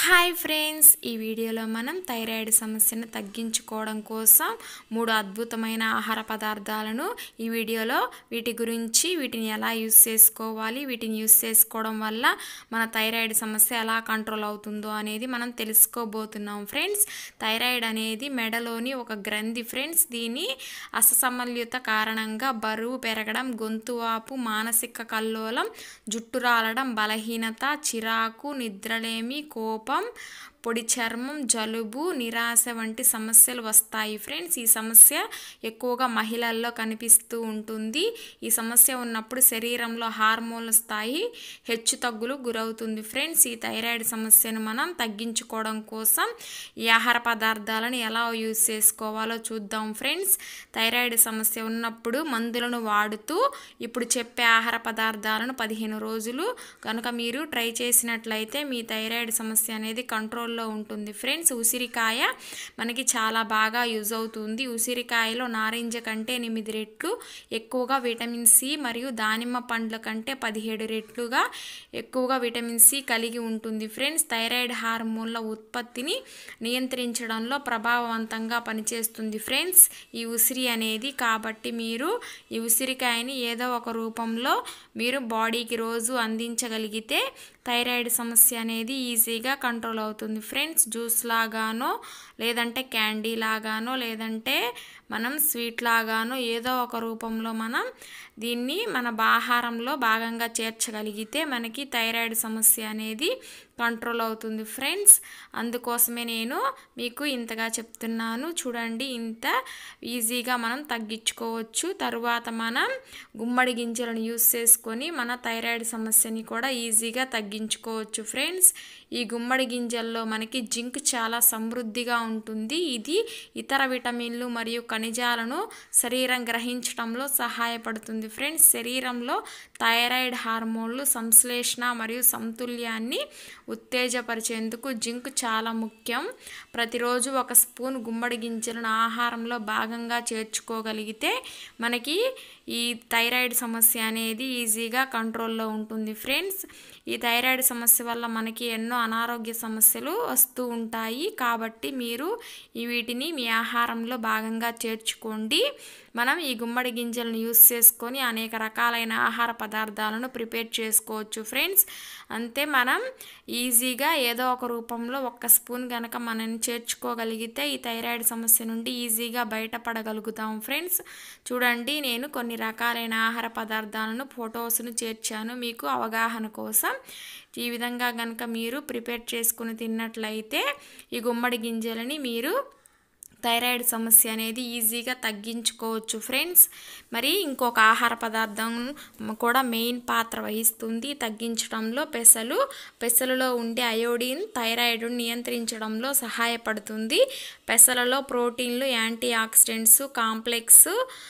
hi friends ఈ వీడియోలో మనం థైరాయిడ్ సమస్యను తగ్గించుకోవడం కోసం మూడు అద్భుతమైన ఆహార పదార్థాలను ఈ వీడియోలో వీటి గురించి వీటిని ఎలా యూస్ చేసుకోవాలి వీటిని యూస్ చేసుకోవడం వల్ల మన థైరాయిడ్ సమస్య ఎలా కంట్రోల్ అవుతుందో అనేది మనం తెలుసుకోబోతున్నాం ఫ్రెండ్స్ థైరాయిడ్ అనేది మెడలోని ఒక గ్రంథి ఫ్రెండ్స్ దీని అసమల్యుత కారణంగా బరువు పెరగడం గొంతు వాపు మానసిక కల్లోలం జుట్టు రాలడం బలహీనత చిరాకు నిద్రలేమి కోపం పొడి చర్మం జలుబు నిరాశ వంటి సమస్యలు వస్తాయి ఫ్రెండ్స్ ఈ సమస్య ఎక్కువగా మహిళల్లో కనిపిస్తూ ఉంటుంది ఈ సమస్య ఉన్నప్పుడు శరీరంలో హార్మోన్ల స్థాయి హెచ్చు తగ్గులు గురవుతుంది ఫ్రెండ్స్ ఈ థైరాయిడ్ సమస్యను మనం తగ్గించుకోవడం కోసం ఈ ఆహార పదార్థాలను ఎలా యూజ్ చేసుకోవాలో చూద్దాం ఫ్రెండ్స్ థైరాయిడ్ సమస్య ఉన్నప్పుడు మందులను వాడుతూ ఇప్పుడు చెప్పే ఆహార పదార్థాలను పదిహేను రోజులు కనుక మీరు ట్రై చేసినట్లయితే మీ థైరాయిడ్ సమస్య అనేది కంట్రోల్లో ఉంటుంది ఫ్రెండ్స్ ఉసిరికాయ మనకి చాలా బాగా యూజ్ అవుతుంది ఉసిరికాయలో నారింజ కంటే ఎనిమిది రెట్లు ఎక్కువగా విటమిన్ సి మరియు దానిమ్మ పండ్ల కంటే పదిహేడు రెట్లుగా ఎక్కువగా విటమిన్ సి కలిగి ఉంటుంది ఫ్రెండ్స్ థైరాయిడ్ హార్మోన్ల ఉత్పత్తిని నియంత్రించడంలో ప్రభావవంతంగా పనిచేస్తుంది ఫ్రెండ్స్ ఈ ఉసిరి అనేది కాబట్టి మీరు ఈ ఉసిరికాయని ఏదో ఒక రూపంలో మీరు బాడీకి రోజు అందించగలిగితే థైరాయిడ్ సమస్య అనేది ఈజీగా కంట్రోల్ అవుతుంది ఫ్రెండ్స్ జ్యూస్ లాగానో లేదంటే క్యాండీ లాగానో లేదంటే మనం స్వీట్ లాగానో ఏదో ఒక రూపంలో మనం దీన్ని మన ఆహారంలో భాగంగా చేర్చగలిగితే మనకి థైరాయిడ్ సమస్య అనేది కంట్రోల్ అవుతుంది ఫ్రెండ్స్ అందుకోసమే నేను మీకు ఇంతగా చెప్తున్నాను చూడండి ఇంత ఈజీగా మనం తగ్గించుకోవచ్చు తరువాత మనం గుమ్మడి గింజలను యూస్ చేసుకొని మన థైరాయిడ్ సమస్యని కూడా ఈజీగా తగ్గించుకోవచ్చు ఫ్రెండ్స్ ఈ గుమ్మడి గింజల్లో మనకి జింక్ చాలా సమృద్ధిగా ఉంటుంది ఇది ఇతర విటమిన్లు మరియు ఖనిజాలను శరీరం గ్రహించడంలో సహాయపడుతుంది ఫ్రెండ్స్ శరీరంలో థైరాయిడ్ హార్మోన్లు సంశ్లేషణ మరియు సమతుల్యాన్ని ఉత్తేజపరిచేందుకు జింక్ చాలా ముఖ్యం ప్రతిరోజు ఒక స్పూన్ గుమ్మడి గింజలను ఆహారంలో భాగంగా చేర్చుకోగలిగితే మనకి ఈ థైరాయిడ్ సమస్య అనేది ఈజీగా కంట్రోల్లో ఉంటుంది ఫ్రెండ్స్ ఈ థైరాయిడ్ సమస్య వల్ల మనకి ఎన్నో అనారోగ్య సమస్యలు వస్తూ ఉంటాయి కాబట్టి మీరు ఈ వీటిని మీ ఆహారంలో భాగంగా చేర్చుకోండి మనం ఈ గుమ్మడి గింజలను యూస్ చేసుకొని అనేక రకాలైన ఆహార పదార్థాలను ప్రిపేర్ చేసుకోవచ్చు ఫ్రెండ్స్ అంతే మనం ఈజీగా ఏదో ఒక రూపంలో ఒక్క స్పూన్ కనుక మనం చేర్చుకోగలిగితే ఈ థైరాయిడ్ సమస్య నుండి ఈజీగా బయటపడగలుగుతాం ఫ్రెండ్స్ చూడండి నేను కొన్ని రకాలైన ఆహార పదార్థాలను ఫొటోస్ను చేర్చాను మీకు అవగాహన కోసం ఈ విధంగా కనుక మీరు ప్రిపేర్ చేసుకుని తిన్నట్లయితే ఈ గుమ్మడి గింజలని మీరు థైరాయిడ్ సమస్య అనేది ఈజీగా తగ్గించుకోవచ్చు ఫ్రెండ్స్ మరి ఇంకొక ఆహార పదార్థం కూడా మెయిన్ పాత్ర వహిస్తుంది తగ్గించడంలో పెసలు పెసలలో ఉండే అయోడిన్ థైరాయిడ్ నియంత్రించడంలో సహాయపడుతుంది పెసలలో ప్రోటీన్లు యాంటీ ఆక్సిడెంట్స్ కాంప్లెక్స్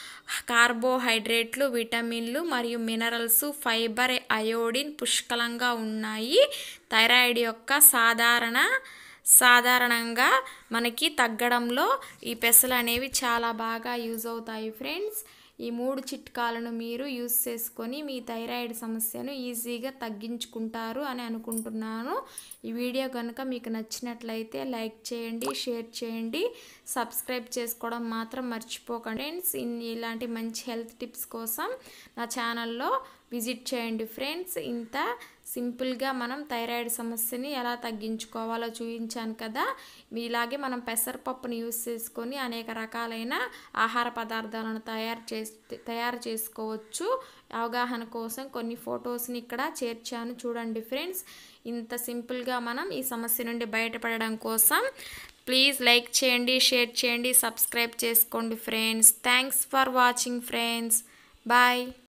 కార్బోహైడ్రేట్లు విటమిన్లు మరియు మినరల్స్ ఫైబర్ అయోడిన్ పుష్కలంగా ఉన్నాయి థైరాయిడ్ యొక్క సాధారణ సాధారణంగా మనకి తగ్గడంలో ఈ పెసలు అనేవి చాలా బాగా యూజ్ అవుతాయి ఫ్రెండ్స్ ఈ మూడు చిట్కాలను మీరు యూస్ చేసుకొని మీ థైరాయిడ్ సమస్యను ఈజీగా తగ్గించుకుంటారు అని అనుకుంటున్నాను ఈ వీడియో కనుక మీకు నచ్చినట్లయితే లైక్ చేయండి షేర్ చేయండి సబ్స్క్రైబ్ చేసుకోవడం మాత్రం మర్చిపోకండి ఫ్రెండ్స్ ఇలాంటి మంచి హెల్త్ టిప్స్ కోసం నా ఛానల్లో విజిట్ చేయండి ఫ్రెండ్స్ ఇంత సింపుల్గా మనం థైరాయిడ్ సమస్యని ఎలా తగ్గించుకోవాలో చూపించాను కదా ఇలాగే మనం పెసరపప్పుని యూస్ చేసుకొని అనేక రకాలైన ఆహార పదార్థాలను తయారు చేసి తయారు చేసుకోవచ్చు అవగాహన కోసం కొన్ని ఫొటోస్ని ఇక్కడ చేర్చాను చూడండి ఫ్రెండ్స్ ఇంత సింపుల్గా మనం ఈ సమస్య నుండి బయటపడడం కోసం ప్లీజ్ లైక్ చేయండి షేర్ చేయండి సబ్స్క్రైబ్ చేసుకోండి friends thanks for watching friends bye